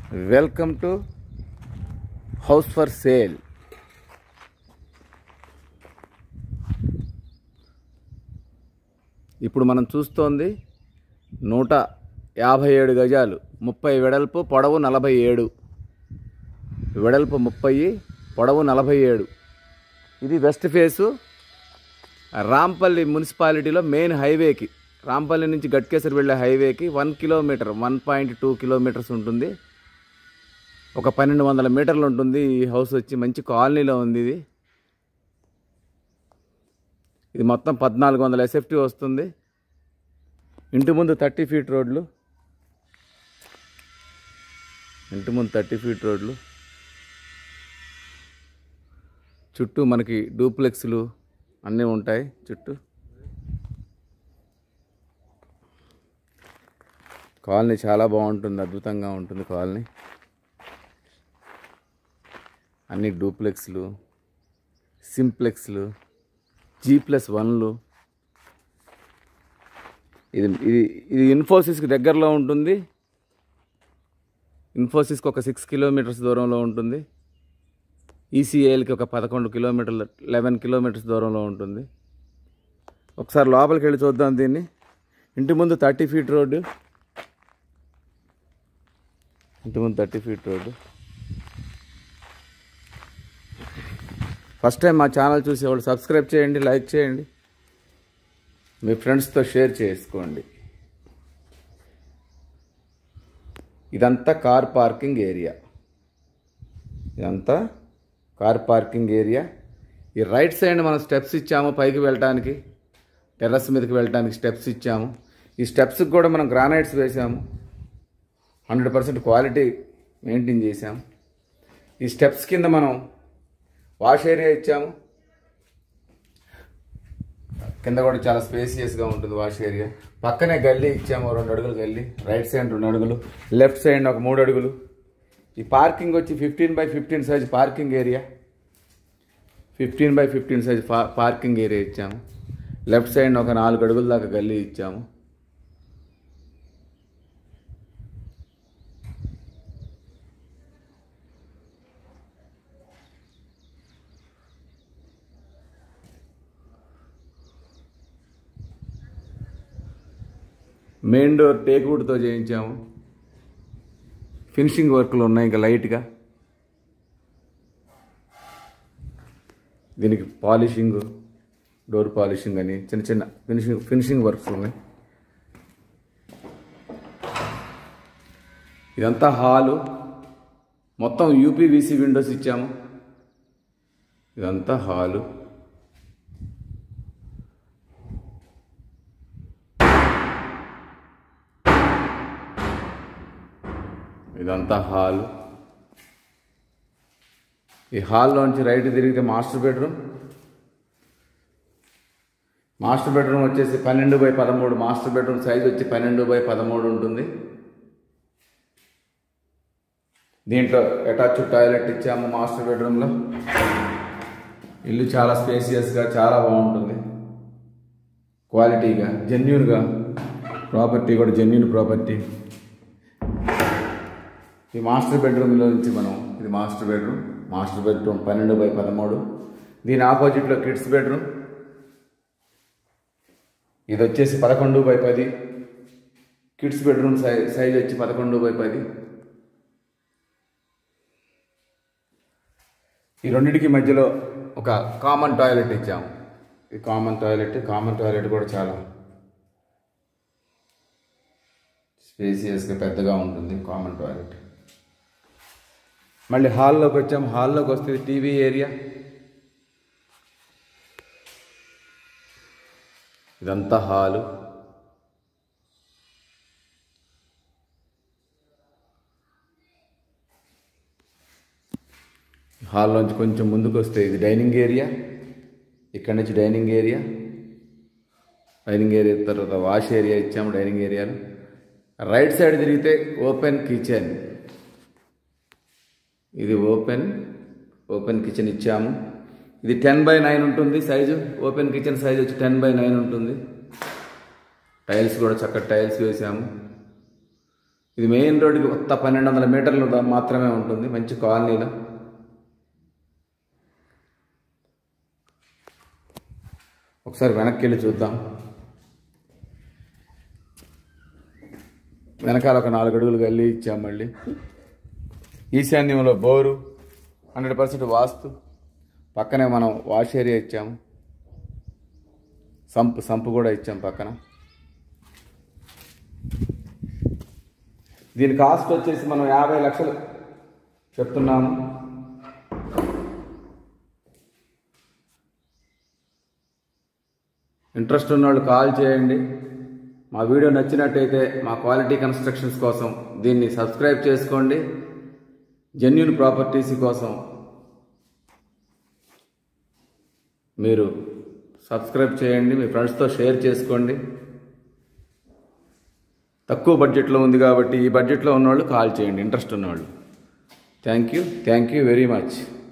welcome to house for sale ఇప్పుడు మనం చూస్తోంది నూట యాభై ఏడు గజాలు ముప్పై వెడల్పు పొడవు నలభై ఏడు వెడల్పు ముప్పై పొడవు నలభై ఏడు ఇది వెస్ట్ ఫేసు రాంపల్లి మున్సిపాలిటీలో మెయిన్ హైవేకి రాంపల్లి నుంచి గట్కేసర్ వెళ్ళే హైవేకి one kilometre one point two kilometres ఉంటుంది ఒక పన్నెండు వందల మీటర్లు ఉంటుంది ఈ హౌస్ వచ్చి మంచి కాలనీలో ఉంది ఇది ఇది మొత్తం పద్నాలుగు వందల ఎస్ఎఫ్టీ వస్తుంది ఇంటి ముందు థర్టీ ఫీట్ రోడ్లు ఇంటి ముందు థర్టీ ఫీట్ రోడ్లు చుట్టూ మనకి డూప్లెక్స్లు అన్నీ ఉంటాయి చుట్టూ కాలనీ చాలా బాగుంటుంది అద్భుతంగా ఉంటుంది కాలనీ అన్ని డూప్లెక్స్లు సింప్లెక్స్లు జీ ప్లస్ వన్లు ఇది ఇది ఇది ఇన్ఫోసిస్కి దగ్గరలో ఉంటుంది ఇన్ఫోసిస్కి ఒక సిక్స్ కిలోమీటర్స్ దూరంలో ఉంటుంది ఈసీఏఎల్కి ఒక పదకొండు కిలోమీటర్ల లెవెన్ కిలోమీటర్స్ దూరంలో ఉంటుంది ఒకసారి లోపలికి వెళ్ళి చూద్దాం దీన్ని ఇంటి ముందు థర్టీ ఫీట్ రోడ్డు ఇంటి ముందు thirty feet road first time మా ఛానల్ చూసేవాళ్ళు సబ్స్క్రైబ్ చేయండి లైక్ చేయండి మీ ఫ్రెండ్స్తో షేర్ చేసుకోండి ఇదంతా కార్ పార్కింగ్ ఏరియా ఇదంతా కార్ పార్కింగ్ ఏరియా ఈ రైట్ సైడ్ మనం స్టెప్స్ ఇచ్చాము పైకి వెళ్ళటానికి టెర్రస్ మీదకి వెళ్ళటానికి స్టెప్స్ ఇచ్చాము ఈ స్టెప్స్కి కూడా మనం గ్రానైట్స్ వేసాము హండ్రెడ్ పర్సెంట్ క్వాలిటీ మెయింటైన్ చేసాము ఈ స్టెప్స్ కింద మనం వాష్ ఏరియా ఇచ్చాము కింద కూడా చాలా స్పేసియస్గా ఉంటుంది వాష్ ఏరియా పక్కనే గల్లీ ఇచ్చాము రెండు అడుగులు గల్లీ రైట్ సైడ్ రెండు అడుగులు లెఫ్ట్ సైడ్ ఒక మూడు అడుగులు ఈ పార్కింగ్ వచ్చి fifteen by fifteen size parking area fifteen by fifteen size parking area ఇచ్చాము లెఫ్ట్ సైడ్ ఒక నాలుగు అడుగుల దాకా గల్లీ ఇచ్చాము మెయిన్ డోర్ టేక్వుడ్తో చేయించాము ఫినిషింగ్ వర్క్లు ఉన్నాయి ఇంకా లైట్గా దీనికి పాలిషింగ్ డోర్ పాలిషింగ్ అని చిన్న చిన్న ఫినిషింగ్ ఫినిషింగ్ వర్క్స్ ఉన్నాయి ఇదంతా హాలు మొత్తం యూపీవీసీ విండోస్ ఇచ్చాము ఇదంతా హాలు ఇదంతా హాల్ ఈ హాల్లోంచి రైట్ తిరిగితే మాస్టర్ బెడ్రూమ్ మాస్టర్ బెడ్రూమ్ వచ్చేసి పన్నెండు బై పదమూడు మాస్టర్ బెడ్రూమ్ సైజ్ వచ్చి పన్నెండు బై పదమూడు ఉంటుంది దీంట్లో అటాచ్ టాయిలెట్ ఇచ్చాము మాస్టర్ బెడ్రూమ్లో ఇల్లు చాలా స్పేసియస్గా చాలా బాగుంటుంది క్వాలిటీగా జెన్యున్గా ప్రాపర్టీ కూడా జెన్యున్ ప్రాపర్టీ ఈ మాస్టర్ బెడ్రూమ్లో నుంచి మనం ఇది మాస్టర్ బెడ్రూమ్ మాస్టర్ బెడ్రూమ్ పన్నెండు బై పదమూడు దీని ఆపోజిట్లో కిడ్స్ బెడ్రూమ్ ఇది వచ్చేసి పదకొండు బై పది కిడ్స్ బెడ్రూమ్ సై సైజ్ వచ్చి పదకొండు బై పది ఈ రెండింటికి మధ్యలో ఒక కామన్ టాయిలెట్ ఇచ్చాము ఈ కామన్ టాయిలెట్ కామన్ టాయిలెట్ కూడా చాలా స్పేసియస్గా పెద్దగా ఉంటుంది కామన్ టాయిలెట్ మళ్ళీ హాల్లోకి వచ్చాం హాల్లోకి వస్తుంది టీవీ ఏరియా ఇదంతా హాలు హాల్లోంచి కొంచెం ముందుకు వస్తే ఇది డైనింగ్ ఏరియా ఇక్కడ నుంచి డైనింగ్ ఏరియా డైనింగ్ ఏరియా తర్వాత వాష్ ఏరియా ఇచ్చాము డైనింగ్ ఏరియాలో రైట్ సైడ్ తిరిగితే ఓపెన్ కిచెన్ ఇది ఓపెన్ ఓపెన్ కిచెన్ ఇచ్చాము ఇది టెన్ బై నైన్ ఉంటుంది సైజు ఓపెన్ కిచెన్ సైజ్ వచ్చి టెన్ బై నైన్ ఉంటుంది టైల్స్ కూడా చక్కటి టైల్స్ వేసాము ఇది మెయిన్ రోడ్డుకి కొత్త పన్నెండు వందల మీటర్లు దా- మాత్రమే ఉంటుంది మంచి కాలనీలో ఒకసారి వెనక్కి వెళ్ళి చూద్దాం వెనకాల ఒక నాలుగు అడుగులు గల్లీ ఇచ్చాం మళ్ళీ ఈశాన్యంలో బోరు హండ్రెడ్ పర్సెంట్ వాస్తు పక్కనే మనం వాష్ ఏరియా ఇచ్చాము సంప్ సంపు కూడా ఇచ్చాం పక్కన దీని కాస్ట్ వచ్చేసి మనం యాభై లక్షలు చెప్తున్నాము ఇంట్రెస్ట్ ఉన్నవాళ్ళు కాల్ చేయండి మా వీడియో నచ్చినట్టయితే మా క్వాలిటీ కన్స్ట్రక్షన్స్ కోసం దీన్ని సబ్స్క్రైబ్ చేసుకోండి జెన్యున్ ప్రాపర్టీస్ కోసం మీరు సబ్స్క్రైబ్ చేయండి మీ ఫ్రెండ్స్తో షేర్ చేసుకోండి తక్కువ బడ్జెట్లో ఉంది కాబట్టి ఈ బడ్జెట్లో ఉన్నవాళ్ళు కాల్ చేయండి ఇంట్రెస్ట్ ఉన్నవాళ్ళు thank you thank you very much